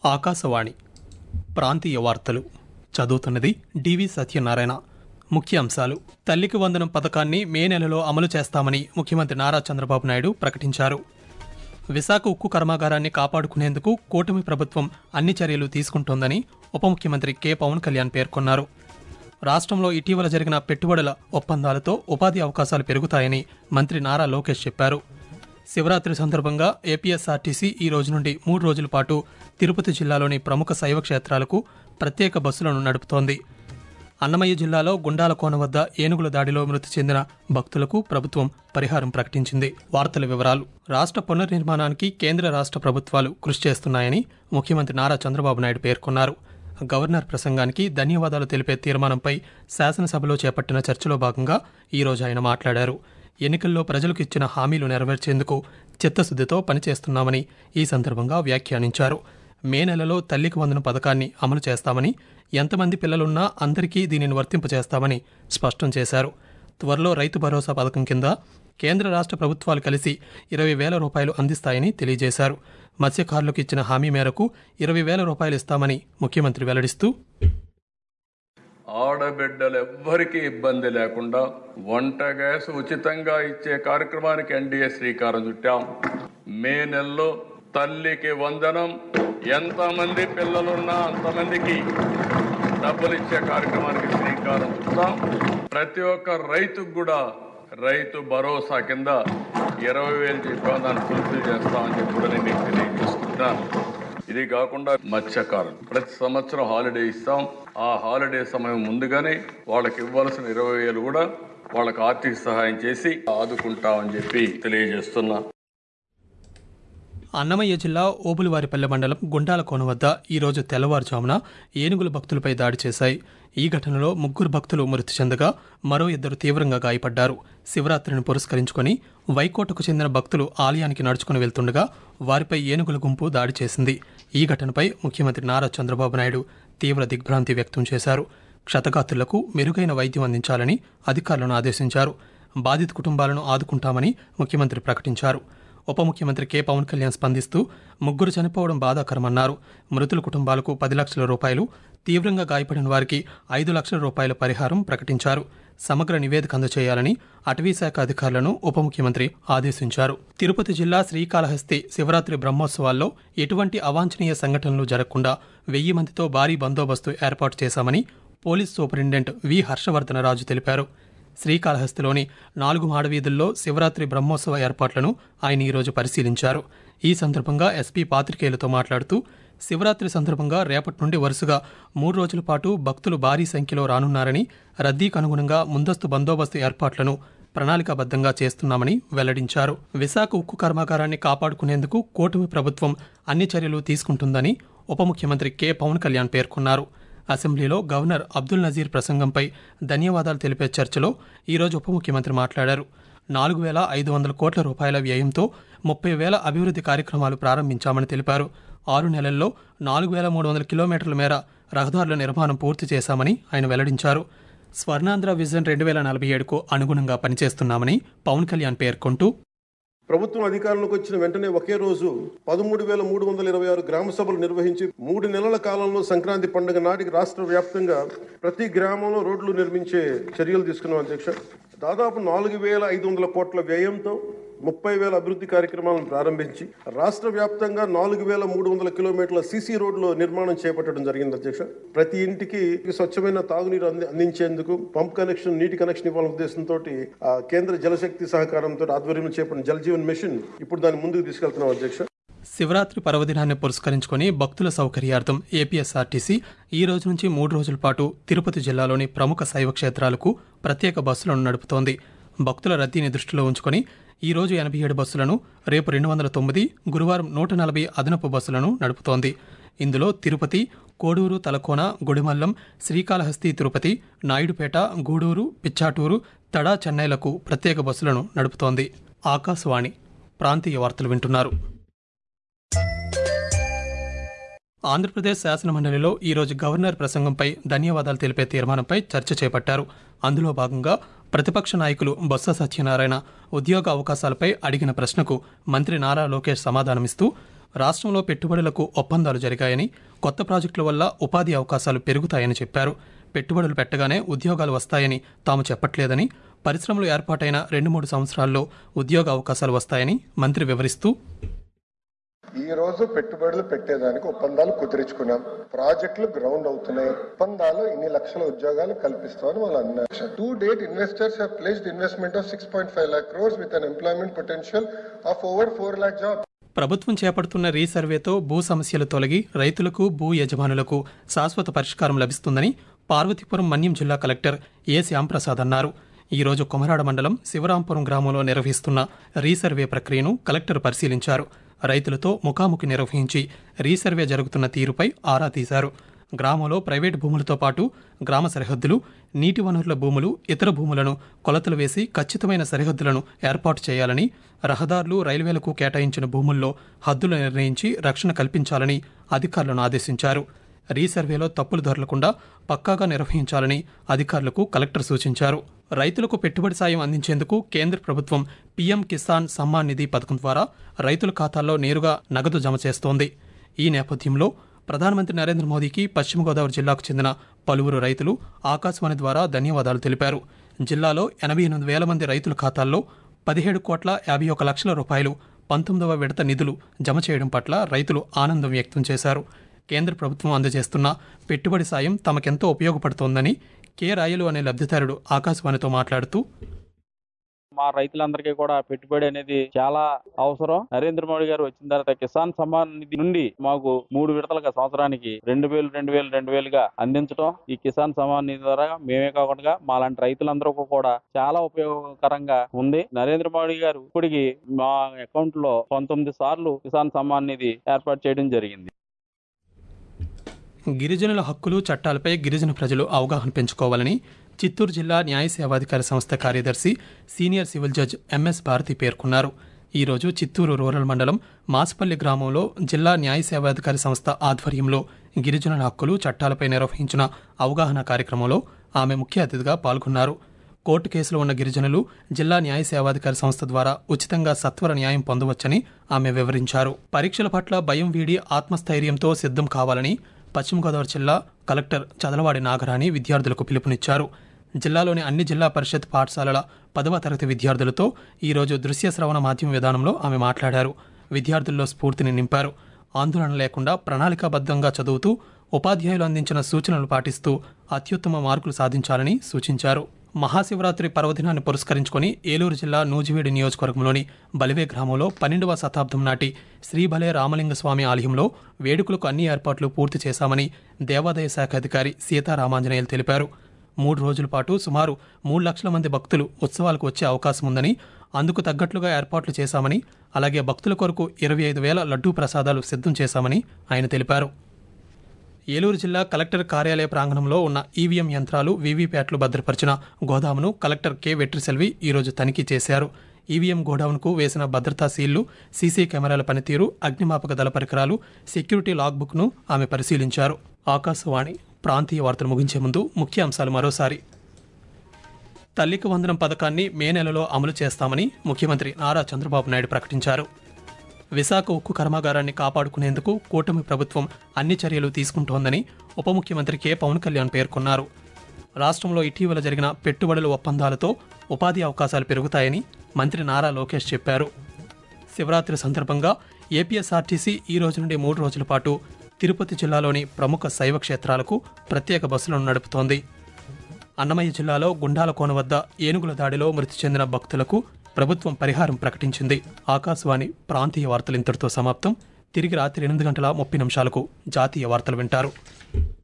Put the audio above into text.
ఆకాశవాణి ప్రాంతీయ వార్తలు చదువుతున్నది డివి సత్యనారాయణ ముఖ్యాంశాలు తల్లికి వందనం పథకాన్ని మే నెలలో అమలు చేస్తామని ముఖ్యమంత్రి నారా చంద్రబాబు నాయుడు ప్రకటించారు విశాఖ ఉక్కు కర్మాగారాన్ని కాపాడుకునేందుకు కూటమి ప్రభుత్వం అన్ని చర్యలు తీసుకుంటోందని ఉప ముఖ్యమంత్రి కె పవన్ కళ్యాణ్ పేర్కొన్నారు రాష్ట్రంలో ఇటీవల జరిగిన పెట్టుబడుల ఒప్పందాలతో ఉపాధి అవకాశాలు పెరుగుతాయని మంత్రి నారా లోకేష్ చెప్పారు శివరాత్రి సందర్భంగా ఏపీఎస్ఆర్టీసీ ఈ రోజు నుండి మూడు రోజుల పాటు తిరుపతి జిల్లాలోని ప్రముఖ శైవ క్షేత్రాలకు ప్రత్యేక బస్సులను నడుపుతోంది అన్నమయ్య జిల్లాలో గుండాల కోన వద్ద ఏనుగుల దాడిలో మృతి చెందిన భక్తులకు ప్రభుత్వం పరిహారం ప్రకటించింది వార్తల వివరాలు రాష్ట్ర పునర్నిర్మాణానికి కేంద్ర రాష్ట్ర ప్రభుత్వాలు కృషి చేస్తున్నాయని ముఖ్యమంత్రి నారా చంద్రబాబు నాయుడు పేర్కొన్నారు గవర్నర్ ప్రసంగానికి ధన్యవాదాలు తెలిపే తీర్మానంపై శాసనసభలో చేపట్టిన చర్చలో భాగంగా ఈ రోజు ఆయన మాట్లాడారు ఎన్నికల్లో ప్రజలకు ఇచ్చిన హామీలు నెరవేర్చేందుకు చిత్తశుద్దితో పనిచేస్తున్నామని ఈ సందర్భంగా వ్యాఖ్యానించారు మే నెలలో తల్లికి వందన పథకాన్ని అమలు చేస్తామని ఎంతమంది పిల్లలున్నా అందరికీ దీనిని వర్తింపచేస్తామని స్పష్టం చేశారు త్వరలో రైతు భరోసా పథకం కింద కేంద్ర రాష్ట్ర ప్రభుత్వాలు కలిసి ఇరవై వేల రూపాయలు అందిస్తాయని తెలియజేశారు మత్స్యకారులకు ఇచ్చిన హామీ మేరకు ఇరవై వేల రూపాయలు ఇస్తామని ముఖ్యమంత్రి వెల్లడిస్తూ ఆడబిడ్డలు ఎవ్వరికీ ఇబ్బంది లేకుండా వంట గ్యాస్ ఉచితంగా ఇచ్చే కార్యక్రమానికి ఎన్డీఏ శ్రీకారం చుట్టాం మే నెలలో తల్లికి వందనం ఎంతమంది పిల్లలున్నా అంతమందికి డబ్బులు ఇచ్చే కార్యక్రమానికి శ్రీకారం చుట్టాం ప్రతి ఒక్క రైతుకు కూడా రైతు భరోసా కింద ఇరవై వేలు చెప్పాం దాన్ని ఫుల్ఫిల్ చేస్తామని చెప్పి కూడా నేను మీకు తెలియజేసుకుంటున్నాను ఇది కాకుండా మత్స్యకారులు ప్రతి సంవత్సరం హాలిడే ఇస్తాం ఆ హాలిడే సమయం ముందుగానే వాళ్ళకి ఇవ్వాల్సిన ఇరవై వేలు కూడా వాళ్ళకి ఆర్థిక సహాయం చేసి ఆదుకుంటామని చెప్పి తెలియజేస్తున్నా అన్నమయ్య జిల్లా ఓబులవారిపల్లె మండలం గుండాల కోన వద్ద ఈ రోజు తెల్లవారుజామున ఏనుగుల భక్తులపై దాడి చేశాయి ఈ ఘటనలో ముగ్గురు భక్తులు మృతి చెందగా మరో ఇద్దరు తీవ్రంగా గాయపడ్డారు శివరాత్రిని పురస్కరించుకొని వైకోటకు చెందిన భక్తులు ఆలయానికి నడుచుకుని వెళ్తుండగా వారిపై ఏనుగుల గుంపు దాడి చేసింది ఈ ఘటనపై ముఖ్యమంత్రి నారా చంద్రబాబు నాయుడు తీవ్ర దిగ్భ్రాంతి వ్యక్తం చేశారు క్షతగాత్రులకు మెరుగైన వైద్యం అందించాలని అధికారులను ఆదేశించారు బాధిత కుటుంబాలను ఆదుకుంటామని ముఖ్యమంత్రి ప్రకటించారు ఉప ముఖ్యమంత్రి కె పవన్ కళ్యాణ్ స్పందిస్తూ ముగ్గురు చనిపోవడం బాధాకరమన్నారు మృతుల కుటుంబాలకు పది లక్షల రూపాయలు తీవ్రంగా గాయపడిన వారికి ఐదు లక్షల రూపాయల పరిహారం ప్రకటించారు సమగ్ర నివేదిక అందజేయాలని అటవీశాఖ అధికారులను ఉప ముఖ్యమంత్రి ఆదేశించారు తిరుపతి జిల్లా శ్రీకాళహస్తి శివరాత్రి బ్రహ్మోత్సవాల్లో ఎటువంటి అవాంఛనీయ సంఘటనలు జరగకుండా వెయ్యి మందితో భారీ బందోబస్తు ఏర్పాటు చేశామని పోలీస్ సూపరింటెండెంట్ వి హర్షవర్ధనరాజు తెలిపారు శ్రీకాళహస్తిలోని నాలుగు మాడవీధుల్లో శివరాత్రి బ్రహ్మోత్సవ ఏర్పాట్లను ఆయన ఈరోజు పరిశీలించారు ఈ సందర్భంగా ఎస్పీ పాత్రికేయులతో మాట్లాడుతూ శివరాత్రి సందర్భంగా రేపటి నుండి వరుసగా మూడు రోజుల పాటు భక్తులు భారీ సంఖ్యలో రానున్నారని రద్దీకి అనుగుణంగా ముందస్తు బందోబస్తు ఏర్పాట్లను ప్రణాళికాబద్ధంగా చేస్తున్నామని వెల్లడించారు విశాఖ ఉక్కు కర్మాగారాన్ని కాపాడుకునేందుకు కూటమి ప్రభుత్వం అన్ని చర్యలు తీసుకుంటుందని ఉప ముఖ్యమంత్రి కె పవన్ కళ్యాణ్ పేర్కొన్నారు అసెంబ్లీలో గవర్నర్ అబ్దుల్ నజీర్ ప్రసంగంపై ధన్యవాదాలు తెలిపే చర్చలో ఈరోజు ఉప ముఖ్యమంత్రి మాట్లాడారు నాలుగు వేల ఐదు వందల కోట్ల రూపాయల వ్యయంతో ముప్పై వేల అభివృద్ధి కార్యక్రమాలు ప్రారంభించామని తెలిపారు ఆరు నెలల్లో నాలుగు వేల మూడు వందల కిలోమీటర్ల మేర రహదారుల నిర్మాణం పూర్తి చేశామని ఆయన వెల్లడించారు స్వర్ణాంధ్ర విజన్ రెండు వేల నలభై ఏడుకు అనుగుణంగా పనిచేస్తున్నామని పవన్ కళ్యాణ్ పేర్కొంటూ ప్రభుత్వం అధికారంలోకి వచ్చిన వెంటనే ఒకే రోజు పదమూడు వేల మూడు వందల ఇరవై ఆరు గ్రామ సభలు నిర్వహించి మూడు నెలల కాలంలో సంక్రాంతి పండుగ నాటికి రాష్ట్ర వ్యాప్తంగా ప్రతి గ్రామంలో రోడ్లు నిర్మించే చర్యలు తీసుకున్నాం అధ్యక్ష దాదాపు నాలుగు వేల ఐదు వందల కోట్ల వ్యయంతో ముప్పై వేల అభివృద్ధి కార్యక్రమాలను ప్రారంభించి రాష్ట్ర వ్యాప్తంగా నాలుగు వేల మూడు వందల కిలోమీటర్ల సీసీ రోడ్లు నిర్మాణం చేపట్టడం జరిగింది అధ్యక్ష ప్రతి ఇంటికి స్వచ్ఛమైన తాగునీరు అంది అందించేందుకు పంప్ కనెక్షన్ నీటి కనెక్షన్ ఇవ్వాలనే ఉద్దేశంతో కేంద్ర జలశక్తి సహకారంతో ఆధ్వర్యంలో చేపట్టిన జల్ జీవన్ మిషన్ ఇప్పుడు దాన్ని ముందుకు తీసుకెళ్తున్నాం అధ్యక్ష శివరాత్రి పర్వదినాన్ని పురస్కరించుకొని భక్తుల సౌకర్యార్థం ఏపీఎస్ఆర్టీసీ ఈ రోజు నుంచి మూడు రోజుల పాటు తిరుపతి జిల్లాలోని ప్రముఖ శైవ క్షేత్రాలకు ప్రత్యేక బస్సులను నడుపుతోంది భక్తుల రద్దీని దృష్టిలో ఉంచుకొని ఈ రోజు ఎనభై ఏడు బస్సులను రేపు రెండు వందల తొమ్మిది గురువారం నూట నలభై అదనపు బస్సులను నడుపుతోంది ఇందులో తిరుపతి కోడూరు తలకోన గుడిమల్లం శ్రీకాళహస్తి తిరుపతి నాయుడుపేట గూడూరు పిచ్చాటూరు తడా చెన్నైలకు ప్రత్యేక బస్సులను నడుపుతోంది ఆకాశవాణి ప్రాంతీయ వార్తలు వింటున్నారు ఆంధ్రప్రదేశ్ శాసనమండలిలో ఈరోజు గవర్నర్ ప్రసంగంపై ధన్యవాదాలు తెలిపే తీర్మానంపై చర్చ చేపట్టారు అందులో భాగంగా ప్రతిపక్ష నాయకులు బొత్స సత్యనారాయణ ఉద్యోగ అవకాశాలపై అడిగిన ప్రశ్నకు మంత్రి నారా లోకేష్ సమాధానమిస్తూ రాష్ట్రంలో పెట్టుబడులకు ఒప్పందాలు జరిగాయని కొత్త ప్రాజెక్టుల వల్ల ఉపాధి అవకాశాలు పెరుగుతాయని చెప్పారు పెట్టుబడులు పెట్టగానే ఉద్యోగాలు వస్తాయని తాము చెప్పట్లేదని పరిశ్రమలు ఏర్పాటైన రెండు మూడు సంవత్సరాల్లో ఉద్యోగ అవకాశాలు వస్తాయని మంత్రి వివరిస్తూ ఈ రోజు పెట్టుబడులు పెట్టేదానికి ఒప్పందాలు కుదిరించుకున్నాం ప్రాజెక్టులు గ్రౌండ్ అవుతున్నాయి ఒప్పందాలు ఇన్ని లక్షల ఉద్యోగాలు కల్పిస్తామని వాళ్ళు అన్నారు to date investors have placed investment of six point five lakh crores with an employment potential of over four lakh job ప్రభుత్వం చేపడుతున్న రీసర్వేతో భూ సమస్యలు తొలగి రైతులకు భూ యజమానులకు శాశ్వత పరిష్కారం లభిస్తుందని పార్వతీపురం మన్యం జిల్లా కలెక్టర్ ఏ శ్యాంప్రసాద్ అన్నారు ఈ రోజు కొమరాడ మండలం శివరాంపురం గ్రామంలో నిర్వహిస్తున్న రీసర్వే ప్రక్రియను కలెక్టర్ పరిశీలించారు రైతులతో ముఖాముఖి నిర్వహించి రీసర్వే జరుగుతున్న తీరుపై ఆరా తీశారు గ్రామంలో ప్రైవేటు భూములతో పాటు గ్రామ సరిహద్దులు నీటి వనరుల భూములు ఇతర భూములను కొలతలు వేసి ఖచ్చితమైన సరిహద్దులను ఏర్పాటు చేయాలని రహదారులు రైల్వేలకు కేటాయించిన భూముల్లో హద్దులు నిర్ణయించి రక్షణ కల్పించాలని అధికారులను ఆదేశించారు రీసర్వేలో తప్పులు దొరలకుండా పక్కాగా నిర్వహించాలని అధికారులకు కలెక్టర్ సూచించారు రైతులకు పెట్టుబడి సాయం అందించేందుకు కేంద్ర ప్రభుత్వం పీఎం కిసాన్ సమ్మాన్ నిధి పథకం ద్వారా రైతుల ఖాతాల్లో నేరుగా నగదు జమ చేస్తోంది ఈ నేపథ్యంలో ప్రధానమంత్రి నరేంద్ర మోదీకి పశ్చిమ గోదావరి జిల్లాకు చెందిన పలువురు రైతులు ఆకాశవాణి ద్వారా ధన్యవాదాలు తెలిపారు జిల్లాలో ఎనభై ఎనిమిది వేల మంది రైతుల ఖాతాల్లో పదిహేడు కోట్ల యాభై ఒక లక్షల రూపాయలు పంతొమ్మిదవ విడత నిధులు జమ చేయడం పట్ల రైతులు ఆనందం వ్యక్తం చేశారు కేంద్ర ప్రభుత్వం అందజేస్తున్న పెట్టుబడి సాయం తమకెంతో ఉపయోగపడుతోందని కె రాయలు అనే లబ్ధిదారుడు ఆకాశవాణితో మాట్లాడుతూ మా రైతులందరికీ కూడా పెట్టుబడి అనేది చాలా అవసరం నరేంద్ర మోడీ గారు వచ్చిన తర్వాత కిసాన్ సమ్మాన్ నిధి నుండి మాకు మూడు విడతలుగా సంవత్సరానికి రెండు వేలు రెండు వేలు రెండు వేలుగా అందించడం ఈ కిసాన్ సమ్మాన్ నిధి ద్వారా మేమే కాకుండా మాలాంటి రైతులందరికీ కూడా చాలా ఉపయోగకరంగా ఉంది నరేంద్ర మోడీ గారు ఇప్పటికి మా అకౌంట్ లో పంతొమ్మిది సార్లు కిసాన్ సమ్మాన్ నిధి ఏర్పాటు చేయడం జరిగింది గిరిజనుల హక్కులు చట్టాలపై గిరిజన ప్రజలు అవగాహన పెంచుకోవాలని చిత్తూరు జిల్లా న్యాయ సేవాధికారి సంస్థ కార్యదర్శి senior civil judge MS Bharati పేర్కొన్నారు ఈరోజు చిత్తూరు రూరల్ మండలం మాస్పల్లి గ్రామంలో జిల్లా న్యాయ సేవాధికారి సంస్థ ఆధ్వర్యంలో గిరిజనుల హక్కులు చట్టాలపై నిర్వహించిన అవగాహన కార్యక్రమంలో ఆమె ముఖ్య అతిథిగా పాల్గొన్నారు కోర్టు కేసులో ఉన్న గిరిజనులు జిల్లా న్యాయ సేవాధికారి సంస్థ ద్వారా ఉచితంగా సత్వర న్యాయం పొందవచ్చని ఆమె వివరించారు పరీక్షల పట్ల భయం వీడి ఆత్మస్థైర్యంతో సిద్ధం కావాలని పశ్చిమ గోదావరి జిల్లా కలెక్టర్ చదలవాడి నాగరాణి విద్యార్థులకు పిలుపునిచ్చారు జిల్లాలోని అన్ని జిల్లా పరిషత్ పాఠశాలల పదవ తరగతి విద్యార్థులతో ఈరోజు దృశ్య శ్రవణ మాధ్యమ విధానంలో ఆమె మాట్లాడారు విద్యార్థుల్లో స్ఫూర్తిని నింపారు ఆందోళన లేకుండా ప్రణాళికాబద్ధంగా చదువుతూ ఉపాధ్యాయులు అందించిన సూచనలు పాటిస్తూ అత్యుత్తమ మార్కులు సాధించాలని సూచించారు మహాశివరాత్రి పర్వదినాన్ని పురస్కరించుకొని ఏలూరు జిల్లా నూజివీడు నియోజకవర్గంలోని బలివే గ్రామంలో పన్నెండవ శతాబ్దం నాటి శ్రీబలే రామలింగ స్వామి ఆలయంలో వేడుకలకు అన్ని ఏర్పాట్లు పూర్తి చేశామని దేవాదాయ శాఖ అధికారి సీతారామాంజనేయులు తెలిపారు మూడు రోజుల పాటు సుమారు మూడు లక్షల మంది భక్తులు ఉత్సవాలకు వచ్చే అవకాశం ఉందని అందుకు తగ్గట్లుగా ఏర్పాట్లు చేశామని అలాగే భక్తుల కొరకు ఇరవై ఐదు వేల లడ్డూ ప్రసాదాలు సిద్ధం చేశామని ఆయన తెలిపారు ఏలూరు జిల్లా కలెక్టర్ కార్యాలయ ప్రాంగణంలో ఉన్న ఈవీఎం యంత్రాలు వీవీప్యాట్లు భద్రపరిచిన గోదామును కలెక్టర్ కె వెట్రిసెల్వి ఈరోజు తనిఖీ చేశారు ఈవీఎం గోడౌన్కు వేసిన భద్రతా సీళ్లు సీసీ కెమెరాల పనితీరు అగ్నిమాపక దళ పరికరాలు సెక్యూరిటీ లాగ్బుక్ను ఆమె పరిశీలించారు ఆకాశవాణి ప్రాంతీయ వార్తలు ముగించే ముందు ముఖ్య అంశాలు మరోసారి తల్లికి వందనం పథకాన్ని మే నెలలో అమలు చేస్తామని ముఖ్యమంత్రి నారా చంద్రబాబు నాయుడు ప్రకటించారు విశాఖ ఉక్కు కర్మాగారాన్ని కాపాడుకునేందుకు కూటమి ప్రభుత్వం అన్ని చర్యలు తీసుకుంటోందని ఉప ముఖ్యమంత్రి కె పవన్ కళ్యాణ్ పేర్కొన్నారు రాష్ట్రంలో ఇటీవల జరిగిన పెట్టుబడుల ఒప్పందాలతో ఉపాధి అవకాశాలు పెరుగుతాయని మంత్రి నారా లోకేష్ చెప్పారు శివరాత్రి సందర్భంగా ఏపీఎస్ఆర్టీసీ ఈ రోజు నుండి మూడు రోజుల పాటు తిరుపతి జిల్లాలోని ప్రముఖ శైవ క్షేత్రాలకు ప్రత్యేక బస్సులను నడుపుతోంది అన్నమయ్య జిల్లాలో గుండాల కోన వద్ద ఏనుగుల దాడిలో మృతి చెందిన భక్తులకు ప్రభుత్వం పరిహారం ప్రకటించింది ఆకాశవాణి ప్రాంతీయ వార్తలు ఇంతటితో సమాప్తం తిరిగి రాత్రి ఎనిమిది గంటల ముప్పై నిమిషాలకు జాతీయ వార్తలు వింటారు